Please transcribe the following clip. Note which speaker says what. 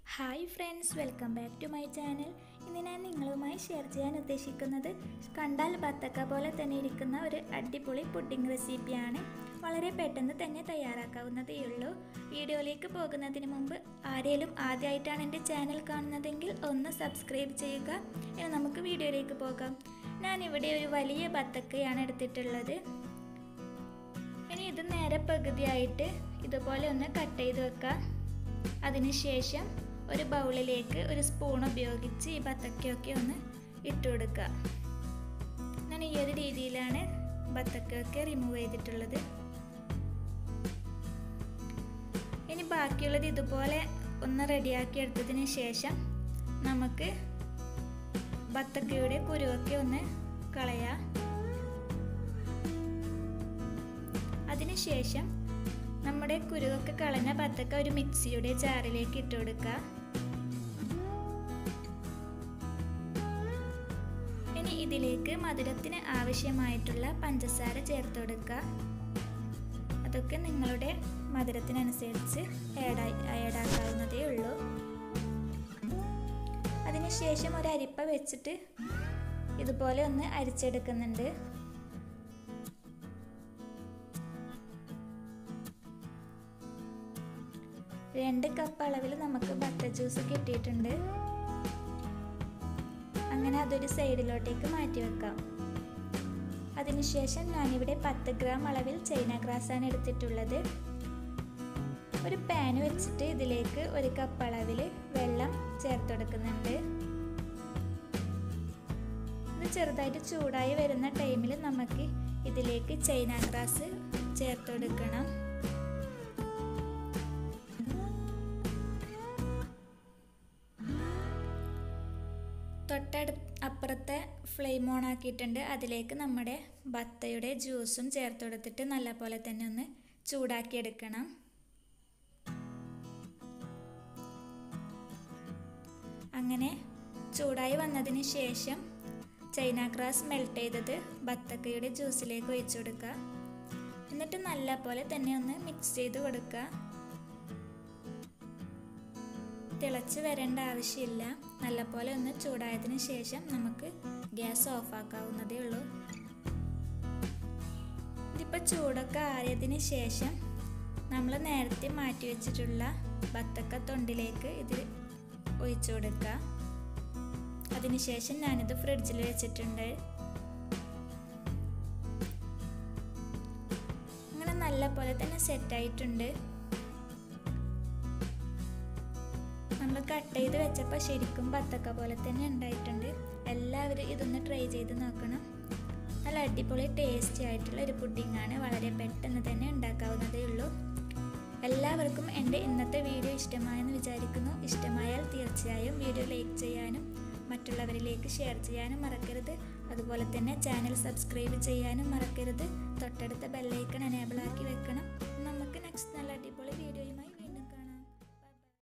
Speaker 1: hi friends welcome back to my channel ഇന്ന് ഞാൻ നിങ്ങളുമായി ഷെയർ ചെയ്യാൻ ഉദ്ദേശിക്കുന്നത് കണ്ടാൽ ബത്തക്ക പോലെ തന്നെ ഇരിക്കുന്ന ഒരു അടിപൊളി പുഡിംഗ് റെസിപ്പിയാണ് വളരെ പെട്ടെന്ന് തന്നെ തയ്യാറാക്കാവുന്നതേ ഉള്ളൂ വീഡിയോയിലേക്ക് പോകുന്നതിന് മുമ്പ് ആരെങ്കിലും ആദ്യമായിട്ടാണ് എൻ്റെ ചാനൽ കാണുന്നതെങ്കിൽ ഒന്ന് സബ്സ്ക്രൈബ് ചെയ്യുക ഇനി നമുക്ക് വീഡിയോയിലേക്ക് പോകാം ഞാനിവിടെ ഒരു വലിയ ബത്തക്കയാണ് എടുത്തിട്ടുള്ളത് ഇനി ഇത് നേരെ പകുതിയായിട്ട് ഇതുപോലെ ഒന്ന് കട്ട് ചെയ്ത് വെക്കാം അതിനുശേഷം ഒരു ബൗളിലേക്ക് ഒരു സ്പൂൺ ഉപയോഗിച്ച് ഈ ബത്തക്കയൊക്കെ ഒന്ന് ഇട്ട് കൊടുക്കുക ഞാൻ ഈ ഒരു രീതിയിലാണ് ബത്തക്കയൊക്കെ റിമൂവ് ചെയ്തിട്ടുള്ളത് ഇനി ബാക്കിയുള്ളത് ഇതുപോലെ ഒന്ന് റെഡിയാക്കി എടുത്തതിന് ശേഷം നമുക്ക് ബത്തക്കയുടെ കുരുവൊക്കെ ഒന്ന് കളയാം അതിനുശേഷം നമ്മുടെ കുരുവൊക്കെ കളഞ്ഞ ബത്തക്ക ഒരു മിക്സിയുടെ ജാറിലേക്ക് ഇട്ട് കൊടുക്കുക ഇനി ഇതിലേക്ക് മധുരത്തിന് ആവശ്യമായിട്ടുള്ള പഞ്ചസാര ചേർത്ത് കൊടുക്കുക അതൊക്കെ നിങ്ങളുടെ മധുരത്തിനനുസരിച്ച് ആഡ് ആഡാക്കാവുന്നതേ ഉള്ളൂ അതിനുശേഷം ഒരു അരിപ്പ വെച്ചിട്ട് ഇതുപോലെ ഒന്ന് അരിച്ചെടുക്കുന്നുണ്ട് രണ്ട് കപ്പ് അളവിൽ നമുക്ക് ബട്ടർ ജ്യൂസ് കിട്ടിയിട്ടുണ്ട് അങ്ങനെ അതൊരു സൈഡിലോട്ടേക്ക് മാറ്റി വെക്കാം അതിനുശേഷം ഞാനിവിടെ പത്ത് ഗ്രാം അളവിൽ ചൈന ഗ്രാസ് ആണ് എടുത്തിട്ടുള്ളത് ഒരു പാൻ വെച്ചിട്ട് ഇതിലേക്ക് ഒരു കപ്പ് അളവിൽ വെള്ളം ചേർത്ത് കൊടുക്കുന്നുണ്ട് ഇത് ചെറുതായിട്ട് ചൂടായി വരുന്ന ടൈമിൽ നമുക്ക് ഇതിലേക്ക് ചൈന ഗ്രാസ് ചേർത്ത് കൊടുക്കണം തൊട്ടടു അപ്പുറത്തെ ഫ്ലെയിം ഓൺ ആക്കിയിട്ടുണ്ട് അതിലേക്ക് നമ്മുടെ ബത്തയുടെ ജ്യൂസും ചേർത്ത് കൊടുത്തിട്ട് നല്ലപോലെ തന്നെ ഒന്ന് ചൂടാക്കി എടുക്കണം അങ്ങനെ ചൂടായി വന്നതിന് ശേഷം ചൈന ഗ്രാസ് മെൽറ്റ് ചെയ്തത് ബത്തക്കയുടെ ജ്യൂസിലേക്ക് ഒഴിച്ചു കൊടുക്കുക എന്നിട്ട് നല്ല പോലെ തന്നെ ഒന്ന് മിക്സ് ചെയ്ത് കൊടുക്കുക തിളച്ച് വരേണ്ട ആവശ്യമില്ല നല്ലപോലെ ഒന്ന് ചൂടായതിന് ശേഷം നമുക്ക് ഗ്യാസ് ഓഫ് ആക്കാവുന്നതേ ഉള്ളൂ ഇതിപ്പോൾ ചൂടൊക്കെ ആറിയതിന് ശേഷം നമ്മൾ നേരത്തെ മാറ്റി വെച്ചിട്ടുള്ള ബത്തക്ക തൊണ്ടിലേക്ക് ഇത് ഒഴിച്ചു കൊടുക്കുക അതിനുശേഷം ഞാനിത് ഫ്രിഡ്ജിൽ വെച്ചിട്ടുണ്ട് അങ്ങനെ നല്ല പോലെ തന്നെ സെറ്റായിട്ടുണ്ട് നമ്മൾ കട്ട് ചെയ്ത് വെച്ചപ്പോൾ ശരിക്കും ബത്തക്ക പോലെ തന്നെ ഉണ്ടായിട്ടുണ്ട് എല്ലാവരും ഇതൊന്ന് ട്രൈ ചെയ്ത് നോക്കണം നല്ല അടിപൊളി ടേസ്റ്റി ആയിട്ടുള്ള ഒരു പുഡിങ്ങാണ് വളരെ പെട്ടെന്ന് തന്നെ ഉണ്ടാക്കാവുന്നതേ ഉള്ളൂ എല്ലാവർക്കും എൻ്റെ ഇന്നത്തെ വീഡിയോ ഇഷ്ടമായെന്ന് വിചാരിക്കുന്നു ഇഷ്ടമായാൽ തീർച്ചയായും വീഡിയോ ലൈക്ക് ചെയ്യാനും മറ്റുള്ളവരിലേക്ക് ഷെയർ ചെയ്യാനും മറക്കരുത് അതുപോലെ തന്നെ ചാനൽ സബ്സ്ക്രൈബ് ചെയ്യാനും മറക്കരുത് തൊട്ടടുത്ത ബെല്ലൈക്കൺ എനേബിൾ ആക്കി വെക്കണം